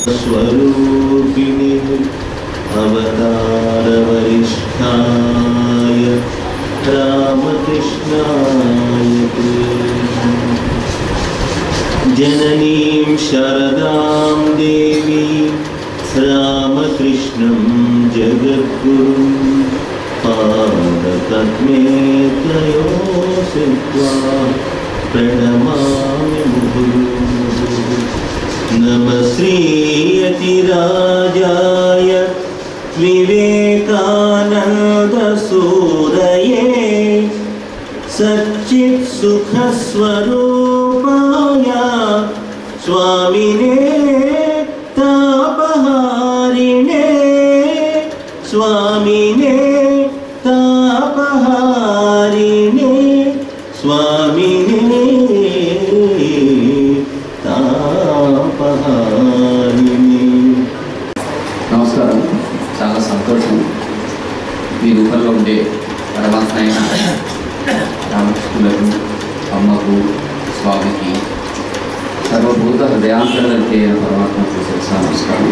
स्वरूपिणि अवतारवरिष्ठाय रामकृष्णाय ते जननीं शरदां देवीं रामकृष्णं जगद्गुरुं पादपद्मे त्रयो सित्वा प्रणमामि मुहुर्मुहुः नमः श्रीयतिराजाय विवेकानन्दसूरये सच्चित्सुखस्वरूपाय स्वामिने तापहारिणे स्वामिने तापहारिणे स्वामिने तापहारिणे నమస్కారం చాలా సంతోషం మీ రూపంలో ఉండే పరమాత్మైన రామకృష్ణులకు అమ్మకు స్వామికి సర్వభూత హృదయాంతరంతే అయిన పరమాత్మకు శిరసా నమస్కారం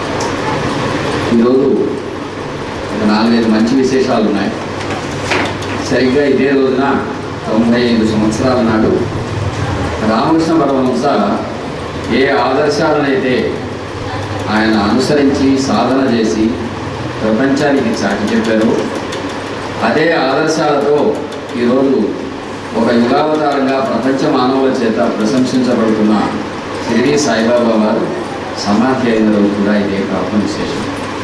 ఈరోజు ఒక నాలుగైదు మంచి విశేషాలు ఉన్నాయి సరిగ్గా ఇదే రోజున తొంభై ఐదు సంవత్సరాల నాడు రామకృష్ణ పరమహంస ఏ ఆదర్శాలనైతే ఆయన అనుసరించి సాధన చేసి ప్రపంచానికి చాటి చెప్పారు అదే ఆదర్శాలతో ఈరోజు ఒక యుగావతారంగా ప్రపంచ మానవుల చేత ప్రశంసించబడుతున్న షిరిడి సాయిబాబా వారు సమాధి అయిన రోజు కూడా ఇదే కాకుండా విశేషం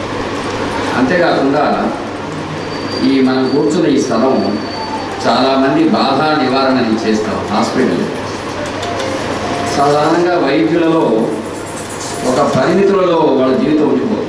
అంతేకాకుండా ఈ మనం కూర్చున్న ఈ స్థలం చాలామంది బాధ నివారణని చేస్తాం హాస్పిటల్ సాధారణంగా వైద్యులలో ఒక పరిమితులలో వాళ్ళ జీవితం ఉండిపోతుంది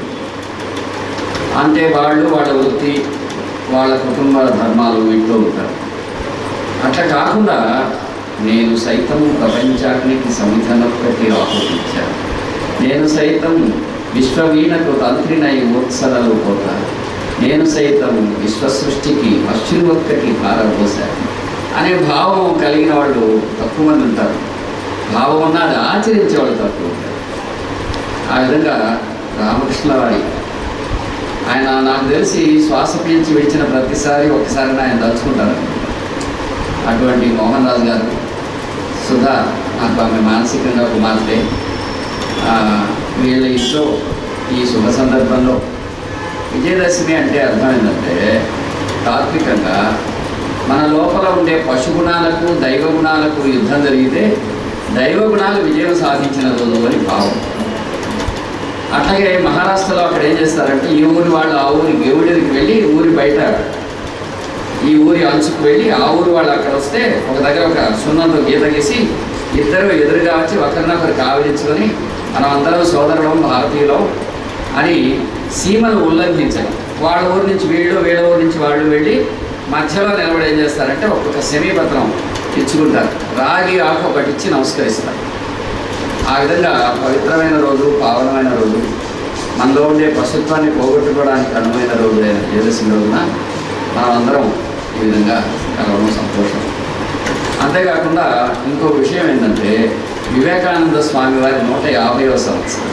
అంటే వాళ్ళు వాళ్ళ వృత్తి వాళ్ళ కుటుంబ ధర్మాలు ఇంట్లో ఉంటారు అట్లా కాకుండా నేను సైతం ప్రపంచానికి సమిధనొక్కటి ఆహ్వానించాను నేను సైతం విశ్వవీణకు తంత్రినై ఉత్సరాలు పోతాను నేను సైతం విశ్వ సృష్టికి అశ్రులు ఒక్కటి పారబోశాను అనే భావం కలిగిన వాళ్ళు తక్కువ మంది ఉంటారు భావం ఉన్నది ఆచరించే వాళ్ళు తక్కువ ఉంటారు ఆ విధంగా రామకృష్ణ వారి ఆయన నాకు తెలిసి శ్వాస పీల్చి విడిచిన ప్రతిసారి ఒకసారి ఆయన తలుచుకుంటారు అటువంటి మోహన్ రాజు గారు సుధా నాకు ఆమె మానసికంగా కుమార్తె ఆ, వీళ్ళ ఇంట్లో ఈ శుభ సందర్భంలో విజయదశమి అంటే అర్థం ఏంటంటే తాత్వికంగా మన లోపల ఉండే పశుగుణాలకు దైవ గుణాలకు యుద్ధం జరిగితే దైవ గుణాలు విజయం సాధించిన రోజు అని భావం అట్లాగే మహారాష్ట్రలో అక్కడ ఏం చేస్తారంటే ఈ ఊరి వాళ్ళు ఆ ఊరి దేవుడికి వెళ్ళి ఊరి బయట ఈ ఊరి అంచుకు వెళ్ళి ఆ ఊరి వాళ్ళు అక్కడ వస్తే ఒక దగ్గర ఒక సున్నంతో గీత గీసి ఇద్దరు ఎదురుగా వచ్చి ఒకరినొకరు కావలించుకొని మనం అందరం సోదరులం భారతీయులం అని సీమను ఉల్లంఘించడం వాళ్ళ ఊరి నుంచి వీళ్ళు వీళ్ళ ఊరి నుంచి వాళ్ళు వెళ్ళి మధ్యలో నిలబడి ఏం చేస్తారంటే ఒక్కొక్క సెమీపత్రం ఇచ్చుకుంటారు రాగి ఆకు ఒకటి ఇచ్చి నమస్కరిస్తారు ఆ విధంగా పవిత్రమైన రోజు పావనమైన రోజు మనలో ఉండే పశుత్వాన్ని పోగొట్టుకోవడానికి అనువైన రోజు అయిన విజయదశమి రోజున మనమందరం ఈ విధంగా కలవడం సంతోషం అంతేకాకుండా ఇంకో విషయం ఏంటంటే వివేకానంద స్వామి వారి నూట యాభైవ సంవత్సరం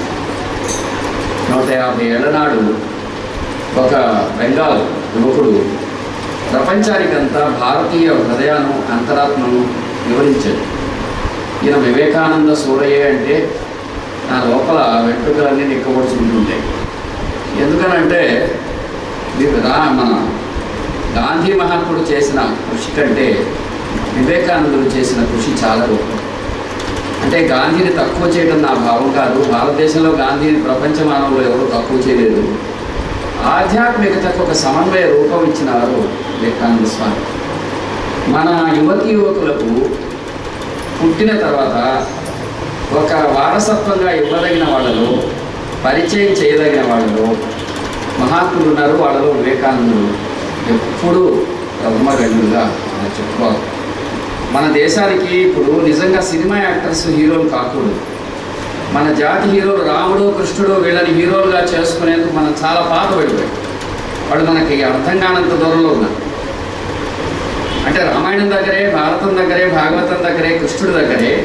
నూట యాభై ఏళ్ల నాడు ఒక బెంగాల్ యువకుడు ప్రపంచానికంతా భారతీయ హృదయాను అంతరాత్మను వివరించాడు ఈయన వివేకానంద సూరయ్య అంటే నా లోపల వెంట్రుకలన్నీ నిక్కబడుచుకుంటుంటాయి ఎందుకనంటే వి- రా మన గాంధీ మహాత్ముడు చేసిన కృషి కంటే వివేకానందుడు చేసిన కృషి చాలా గొప్ప అంటే గాంధీని తక్కువ చేయడం నా భావం కాదు భారతదేశంలో గాంధీని ప్రపంచ మానవులు ఎవరు తక్కువ చేయలేదు ఆధ్యాత్మికతకు ఒక సమన్వయ రూపం ఇచ్చిన వారు వివేకానంద స్వామి మన యువతి యువకులకు పుట్టిన తర్వాత ఒక వారసత్వంగా ఇవ్వదగిన వాళ్ళలో పరిచయం చేయదగిన వాళ్ళలో మహాత్ములు ఉన్నారు వాళ్ళలో వివేకానందుడు ఎప్పుడూ ప్రథమ గణులుగా మనం చెప్పుకోవాలి మన దేశానికి ఇప్పుడు నిజంగా సినిమా యాక్టర్స్ హీరోలు కాకూడదు మన జాతి హీరోలు రాముడు కృష్ణుడు వీళ్ళని హీరోలుగా చేసుకునేందుకు మనం చాలా పాత పడిపోయాం వాళ్ళు మనకి అర్థం కానంత దూరంలో ఉన్నారు అంటే రామాయణం దగ్గరే భారతం దగ్గరే భాగవతం దగ్గరే కృష్ణుడి దగ్గరే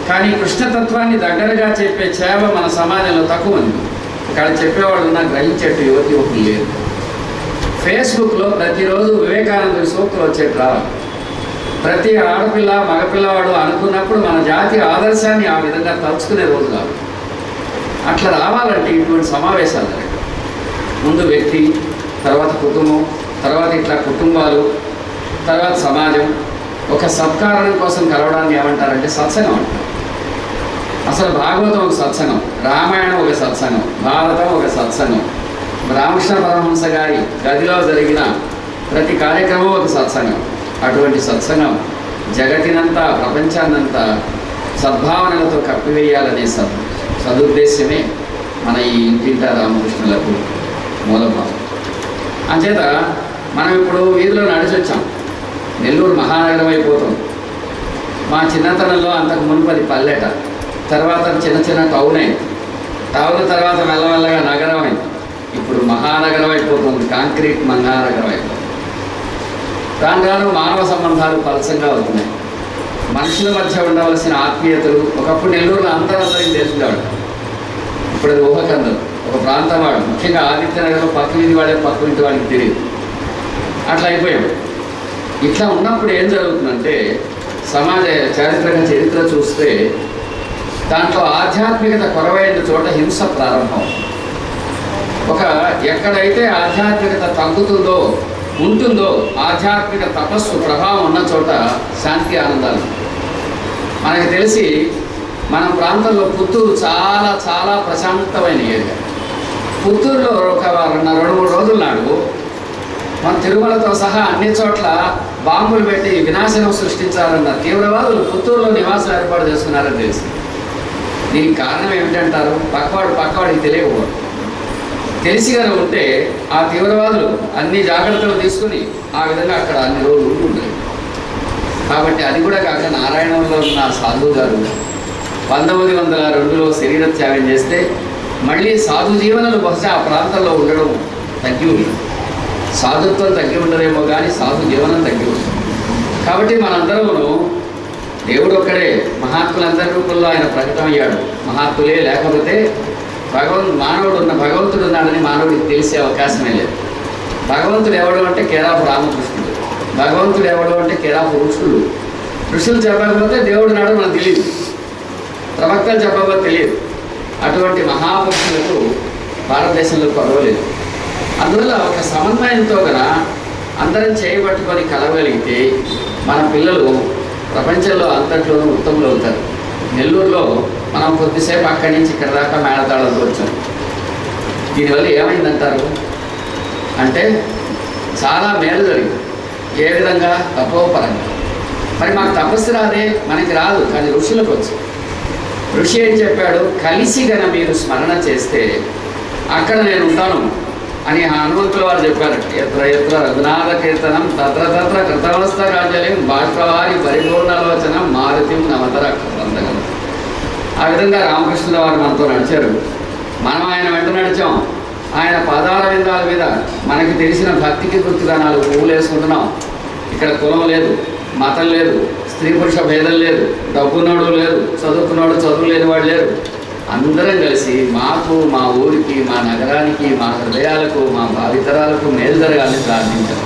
కానీ కృష్ణతత్వాన్ని దగ్గరగా చెప్పే చేవ మన సమాజంలో తక్కువ ఉంది ఇక్కడ చెప్పేవాళ్ళు ఉన్న గ్రహించేట్టు యువతి యువకులు లేరు ఫేస్బుక్లో ప్రతిరోజు వివేకానంద సూక్తులు వచ్చేట్టు రావాలి ప్రతి ఆడపిల్ల మగపిల్లవాడు అనుకున్నప్పుడు మన జాతి ఆదర్శాన్ని ఆ విధంగా తలుచుకునే రోజు కాదు అట్లా రావాలంటే ఇటువంటి సమావేశాలు జరగాలి. ముందు వ్యక్తి తర్వాత కుటుంబం తర్వాత ఇట్లా కుటుంబాలు తర్వాత సమాజం ఒక సత్కారణం కోసం కలవడాన్ని ఏమంటారంటే సత్సంగం అంటారు అసలు భాగవతం ఒక సత్సంగం రామాయణం ఒక సత్సంగం భారతం ఒక సత్సంగం రామకృష్ణ పరమహంస గారి గదిలో జరిగిన ప్రతి కార్యక్రమం ఒక సత్సంగం అటువంటి సత్సంగం జగతినంతా ప్రపంచాన్నంతా సద్భావనలతో కప్పివేయాలనే సద్ సదుద్దేశ్యమే మన ఈ ఇంటింట రామకృష్ణులకు మూలభావం అంచేత మనం ఇప్పుడు వీధిలో నడిచి వచ్చాం నెల్లూరు మహానగరం అయిపోతాం మా చిన్నతనంలో అంతకు మునుపది పల్లెట తర్వాత చిన్న చిన్న టౌన్ అయింది టౌన్ తర్వాత మెల్లమెల్లగా నగరం అయింది ఇప్పుడు మహానగరం అయిపోతుంది కాంక్రీట్ మహానగరం అయిపోతుంది దాని రాను మానవ సంబంధాలు పలసంగా అవుతున్నాయి మనుషుల మధ్య ఉండవలసిన ఆత్మీయతలు ఒకప్పుడు నెల్లూరులో అందరందరికీ తెలిసేవాడు ఇప్పుడు అది ఊహకందరు ఒక ప్రాంతం వాడు ముఖ్యంగా ఆదిత్యనగర్లో పక్క వీధి వాడే పక్క ఇంటి వాడికి తెలియదు అట్లా అయిపోయాం ఇట్లా ఉన్నప్పుడు ఏం జరుగుతుందంటే సమాజ చారిత్రక చరిత్ర చూస్తే దాంట్లో ఆధ్యాత్మికత కొరవైన చోట హింస ప్రారంభం ఒక ఎక్కడైతే ఆధ్యాత్మికత తగ్గుతుందో ఉంటుందో ఆధ్యాత్మిక తపస్సు ప్రభావం ఉన్న చోట శాంతి ఆనందాలు మనకి తెలిసి మన ప్రాంతంలో పుత్తూరు చాలా చాలా ప్రశాంతమైన ఏరియా పుత్తూరులో ఒక రెండు రెండు మూడు రోజుల నాడు మన తిరుమలతో సహా అన్ని చోట్ల బాంబులు పెట్టి వినాశనం సృష్టించాలన్న తీవ్రవాదులు పుత్తూరులో నివాసం ఏర్పాటు చేసుకున్నారని తెలిసి దీనికి కారణం ఏమిటంటారు పక్కవాడు పక్కవాడికి తెలియకపోవడం తెలిసి కనుక ఉంటే ఆ తీవ్రవాదులు అన్ని జాగ్రత్తలు తీసుకుని ఆ విధంగా అక్కడ అన్ని రోజులు ఉండి ఉండేవి కాబట్టి అది కూడా కాక నారాయణంలో ఉన్న సాధువు గారు పంతొమ్మిది వందల రెండులో శరీర త్యాగం చేస్తే మళ్ళీ సాధు జీవనలు బహుశా ఆ ప్రాంతంలో ఉండడం తగ్గి ఉంది సాధుత్వం తగ్గి ఉండదేమో కానీ సాధు జీవనం తగ్గి ఉంది కాబట్టి మనందరమును దేవుడు ఒక్కడే మహాత్ములందరి రూపంలో ఆయన ప్రకటమయ్యాడు మహాత్ములే లేకపోతే భగవన్ మానవుడు ఉన్న భగవంతుడు ఉన్నాడని మానవుడికి తెలిసే అవకాశమే లేదు భగవంతుడు ఎవడు అంటే కేరాపు రామకృష్ణుడు భగవంతుడు ఎవడు అంటే కేరాపు ఋషులు ఋషులు చెప్పకపోతే దేవుడు నాడు మనకు తెలియదు ప్రవక్తలు చెప్పకపోతే తెలియదు అటువంటి మహాపురుషులకు భారతదేశంలో కొరవలేదు అందువల్ల ఒక సమన్వయంతో గల అందరం చేయబట్టుకొని కలవగలిగితే మన పిల్లలు ప్రపంచంలో అంతట్లోనూ ఉత్తములు అవుతారు నెల్లూరులో మనం కొద్దిసేపు అక్కడి నుంచి ఇక్కడ దాకా మేళతాళంతో వచ్చాం దీనివల్ల ఏమైందంటారు అంటే చాలా మేలు జరిగింది ఏ విధంగా తపోపరంగా మరి మాకు తపస్సు రాదే మనకి రాదు కానీ ఋషులకు వచ్చు ఋషి ఏం చెప్పాడు కలిసి గన మీరు స్మరణ చేస్తే అక్కడ నేను ఉంటాను అని హనుమంతుల వారు చెప్పారు ఎత్ర ఎత్ర రఘునాథ కీర్తనం తత్ర తత్ర కృతవస్థ రాజ్యం బాష్పవారి పరిపూర్ణలోచనం మారుతి నవతర వందగలం ఆ విధంగా రామకృష్ణుల వారు మనతో నడిచారు మనం ఆయన వెంట నడిచాం ఆయన పాదాల విందాల మీద మనకి తెలిసిన భక్తికి గుర్తుగా నాలుగు పువ్వులు వేసుకుంటున్నాం ఇక్కడ కులం లేదు మతం లేదు స్త్రీ పురుష భేదం లేదు డబ్బున్నోడు లేదు చదువుకున్నోడు చదువు లేని వాడు లేరు అందరం కలిసి మాకు మా ఊరికి మా నగరానికి మా హృదయాలకు మా భావితరాలకు మేలు జరగాలని ప్రార్థించాం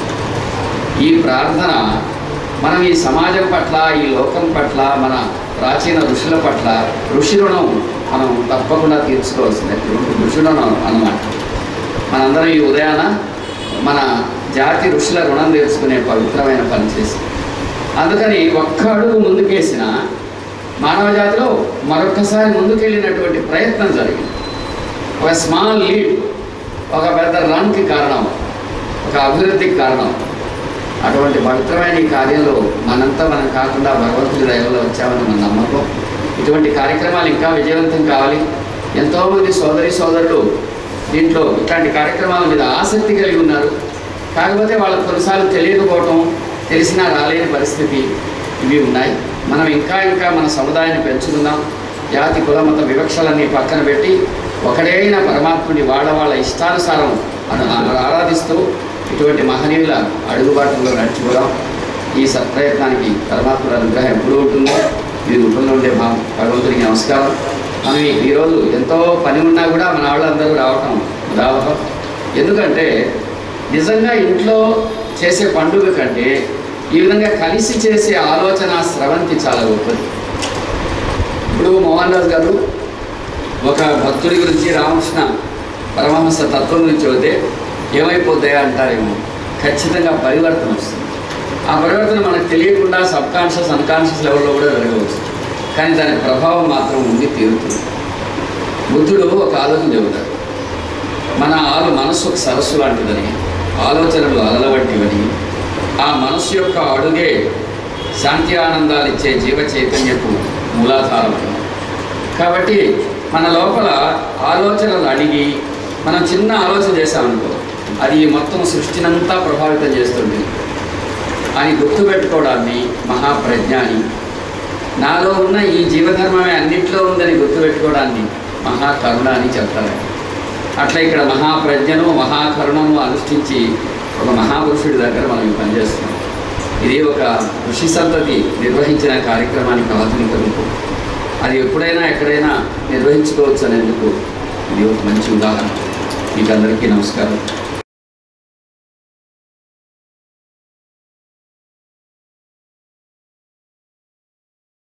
ఈ ప్రార్థన మనం ఈ సమాజం పట్ల ఈ లోకం పట్ల మన ప్రాచీన ఋషుల పట్ల ఋషి రుణం మనం తప్పకుండా తీర్చుకోవాల్సిందే ఋషి రుణం అన్నమాట మనందరం ఈ ఉదయాన మన జాతి ఋషుల రుణం తీర్చుకునే పవిత్రమైన పని చేసి అందుకని ఒక్క అడుగు ముందుకేసిన మానవ జాతిలో మరొకసారి ముందుకెళ్ళినటువంటి ప్రయత్నం జరిగింది ఒక స్మాల్ లీడ్ ఒక పెద్ద రన్కి కారణం ఒక అభివృద్ధికి కారణం అటువంటి పవిత్రమైన ఈ కార్యంలో మనంతా మనం కాకుండా భగవంతుడి దయవల్ల వచ్చామని మన నమ్మకం ఇటువంటి కార్యక్రమాలు ఇంకా విజయవంతం కావాలి ఎంతోమంది సోదరి సోదరులు దీంట్లో ఇట్లాంటి కార్యక్రమాల మీద ఆసక్తి కలిగి ఉన్నారు కాకపోతే వాళ్ళకు కొన్నిసార్లు తెలియకపోవటం తెలిసినా రాలేని పరిస్థితి ఇవి ఉన్నాయి మనం ఇంకా ఇంకా మన సముదాయాన్ని పెంచుకుందాం జాతి కుల మత వివక్షలన్నీ పక్కన పెట్టి ఒకడైన పరమాత్ముని వాళ్ళ వాళ్ళ ఇష్టానుసారం అను- ఆరాధిస్తూ ఇటువంటి మహనీయుల అడుగుబాటులో నడుచుకోవడం ఈ సత్ప్రయత్నానికి పరమాత్ముల అనుగ్రహం ఎప్పుడు ఉంటుందో ఇది రూపంలో ఉండే మా భగవంతుడికి నమస్కారం మనం ఈ- ఈరోజు ఎంతో పని ఉన్నా కూడా మన వాళ్ళందరూ రావటం రావటం ఎందుకంటే నిజంగా ఇంట్లో చేసే పండుగ కంటే ఈ విధంగా కలిసి చేసే ఆలోచన స్రవంతి చాలా గొప్పది ఇప్పుడు మోహన్ రాజు గారు ఒక భక్తుడి గురించి రామకృష్ణ పరమహంస తత్వం గురించి చెబితే ఏమైపోతాయా అంటారేమో ఖచ్చితంగా పరివర్తన వస్తుంది ఆ పరివర్తన మనకు తెలియకుండా సబ్ కాన్షియస్ అన్కాన్షియస్ లెవెల్లో కూడా జరగవచ్చు కానీ దాని ప్రభావం మాత్రం ఉండి తీరుతుంది బుద్ధుడు ఒక ఆలోచన చెబుతాడు మన ఆలు మనస్సు ఒక సరస్సు లాంటిదని ఆలోచనలు అలల వంటివని ఆ మనస్సు యొక్క అడుగే శాంతి ఆనందాలు ఇచ్చే జీవ చైతన్యపు మూలాధారమని కాబట్టి మన లోపల ఆలోచనలు అడిగి మనం చిన్న ఆలోచన చేసామనుకో అది ఈ మొత్తం సృష్టినంతా ప్రభావితం చేస్తుంది అని గుర్తుపెట్టుకోవడాన్ని మహాప్రజ్ఞాని నాలో ఉన్న ఈ జీవధర్మమే అన్నిట్లో ఉందని గుర్తుపెట్టుకోవడాన్ని మహాకరుణ అని చెప్తారు అట్లా ఇక్కడ మహాప్రజ్ఞను మహాకరుణను అనుష్ఠించి ఒక మహాపురుషుడి దగ్గర మనం ఈ పని చేస్తున్నాం ఇది ఒక ఋషి సంతతి నిర్వహించిన కార్యక్రమానికి ఆధునిక రూపం అది ఎప్పుడైనా ఎక్కడైనా నిర్వహించుకోవచ్చు అనేందుకు ఇది ఒక మంచి ఉదాహరణ మీకు అందరికీ నమస్కారం